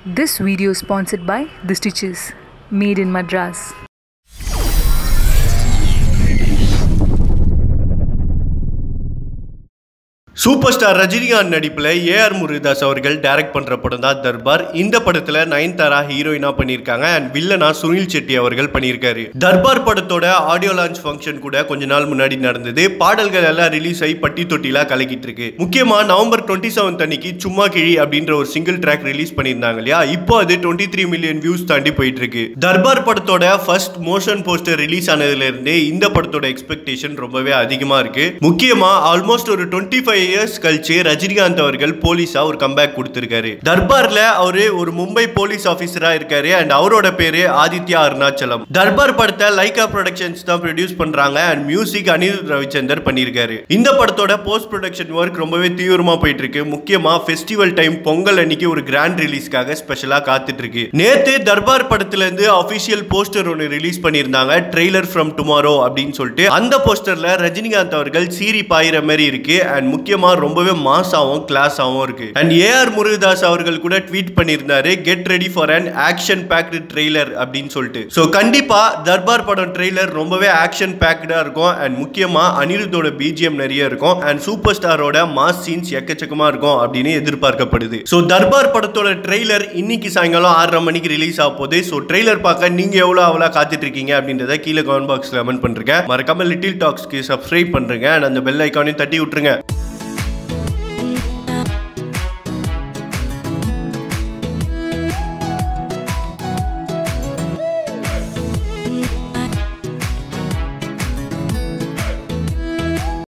This video is sponsored by The Stitches, made in Madras. Super star Rajinikanth நடிப்பில் AR Murugadoss அவர்கள் direct பண்ணுற படம் தான் தர்பார் இந்த படத்தில் நயன்தாரா ஹீரோயினா பண்ணியிருக்காங்க அண்ட் வில்லனா சுனில் செட்டி அவர்கள் பண்ணியிருக்காரு தர்பார் படத்தோட ஆடியோ லான்ச் ஃபங்க்ஷன் கூட கொஞ்ச நாள் முன்னாடி நடந்தது பாடல்கள் எல்லாம் ரிலீஸ் ஆகி பட்டி தொட்டிலா கலக்கிட்டு இருக்கு முக்கியமா நவம்பர் டுவெண்ட்டி செவன்த் அன்னைக்கு சும்மா கிழி அப்படின்ற ஒரு சிங்கிள் ட்ராக் ரிலீஸ் பண்ணியிருந்தாங்க இல்லையா இப்போ அது டுவெண்ட்டி த்ரீ மில்லியன் வியூஸ் தாண்டி போயிட்டு இருக்கு தர்பார் படத்தோட ஃபர்ஸ்ட் மோஷன் போஸ்டர் ரிலீஸ் ஆனதுல இருந்தே இந்த படத்தோட எக்ஸ்பெக்டேஷன் ரொம்பவே அதிகமா இருக்கு முக்கியமா ஆல்மோஸ்ட் ஒரு டுவெண்ட்டி ஃபைவ் இயர்ஸ் கழிச்சு ரஜினிகாந்த் அவர்கள் போலீஸா ஒரு கம்பேக் கொடுத்திருக்காரு தர்பார்ல அவரு ஒரு மும்பை போலீஸ் ஆபீசரா இருக்காரு அண்ட் அவரோட பேரு ஆதித்யா அருணாச்சலம் தர்பார் படத்தை லைகா ப்ரொடக்ஷன்ஸ் தான் ப்ரொடியூஸ் பண்றாங்க அண்ட் மியூசிக் அனிருத் ரவிச்சந்தர் பண்ணியிருக்காரு இந்த படத்தோட போஸ்ட் ப்ரொடக்ஷன் ஒர்க் ரொம்பவே தீவிரமா போயிட்டு இருக்கு முக்கியமா ஃபெஸ்டிவல் டைம் பொங்கல் அன்னைக்கு ஒரு கிராண்ட் ரிலீஸ்க்காக ஸ்பெஷலா காத்துட்டு இருக்கு நேத்து தர்பார் படத்துல இருந்து அபிஷியல் போஸ்டர் ஒன்று ரிலீஸ் பண்ணியிருந்தாங்க ட்ரெய்லர் ஃப்ரம் டுமாரோ அப்படின்னு சொல்லிட்டு அந்த போஸ்டர்ல ரஜினிகாந்த் அவர்கள் சீரி பாயிற மாதிரி இருக்கு அண்ட் முக்கியமா ரொம்பவே மாசாவும் கிளாஸாவும் இருக்கு அண்ட் ஏஆர் முருகதாஸ் அவர்கள் கூட ட்வீட் பண்ணியிருந்தாரு get ready for an action packed trailer அப்படின்னு சொல்லிட்டு ஸோ கண்டிப்பா தர்பார் படம் ட்ரெய்லர் ரொம்பவே ஆக்ஷன் பேக்டா இருக்கும் அண்ட் முக்கியமா அனிருத்தோட பிஜிஎம் நிறைய இருக்கும் அண்ட் சூப்பர் ஸ்டாரோட மாஸ் சீன்ஸ் எக்கச்சக்கமா இருக்கும் அப்படின்னு எதிர்பார்க்கப்படுது ஸோ தர்பார் படத்தோட ட்ரெய்லர் இன்னைக்கு சாயங்காலம் ஆறரை மணிக்கு ரிலீஸ் ஆக போகுது ஸோ ட்ரெய்லர் பார்க்க நீங்க எவ்வளோ அவ்வளோ காத்துட்டு இருக்கீங்க அப்படின்றத கீழே கமெண்ட் பாக்ஸ்ல கமெண்ட் பண்றீங்க மறக்காம லிட்டில் டாக்ஸ்க்கு சப்ஸ்கிரைப் பண்றீங்க அண்ட் அந்த பெல் ஐக்கானையும் தட்டி விட்டுருங்க